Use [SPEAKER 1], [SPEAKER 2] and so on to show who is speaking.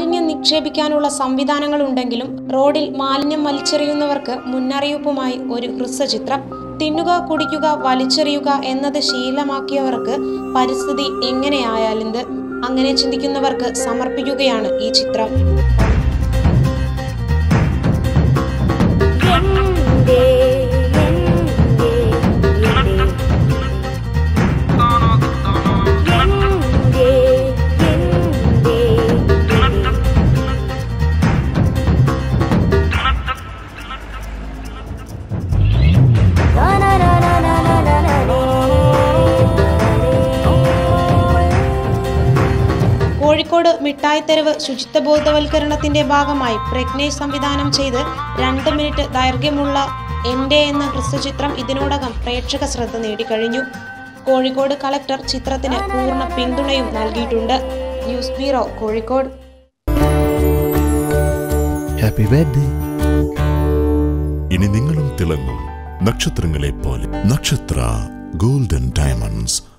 [SPEAKER 1] മാലിന്യം നിക്ഷേപിക്കാനുള്ള സംവിധാനങ്ങളുണ്ടെങ്കിലും റോഡിൽ മാലിന്യം വലിച്ചെറിയുന്നവർക്ക് മുന്നറിയിപ്പുമായി ഒരു ഹ്രസ്വചിത്രം തിന്നുക കുടിക്കുക വലിച്ചെറിയുക എന്നത് ശീലമാക്കിയവർക്ക് പരിസ്ഥിതി എങ്ങനെയായാലെന്ത് അങ്ങനെ ചിന്തിക്കുന്നവർക്ക് സമർപ്പിക്കുകയാണ് ഈ ചിത്രം
[SPEAKER 2] എന്റെ എന്റെ എന്റെ എന്റെ
[SPEAKER 1] കോഴിക്കോട് മിഠായിത്തെരുവ് ശുചിത്വ ബോധവൽക്കരണത്തിന്റെ ഭാഗമായി പ്രജ്ഞേഷ് സംവിധാനം ചെയ്ത് രണ്ട് മിനിറ്റ് ദൈർഘ്യമുള്ള എന്റെ എന്ന ഹ്രസ്വചിത്രം ഇതിനോടകം പ്രേക്ഷക ശ്രദ്ധ നേടിക്കഴിഞ്ഞു കോഴിക്കോട് കളക്ടർ ചിത്രത്തിന് പൂർണ്ണ പിന്തുണയും നൽകിയിട്ടുണ്ട് news bureau Kozhikode
[SPEAKER 3] happy birthday
[SPEAKER 4] ഇനി നിങ്ങളും തിളങ്ങും നക്ഷത്രങ്ങളെ പോലെ നക്ഷത്ര ഗോൾഡൻ ഡയമണ്ട്സ്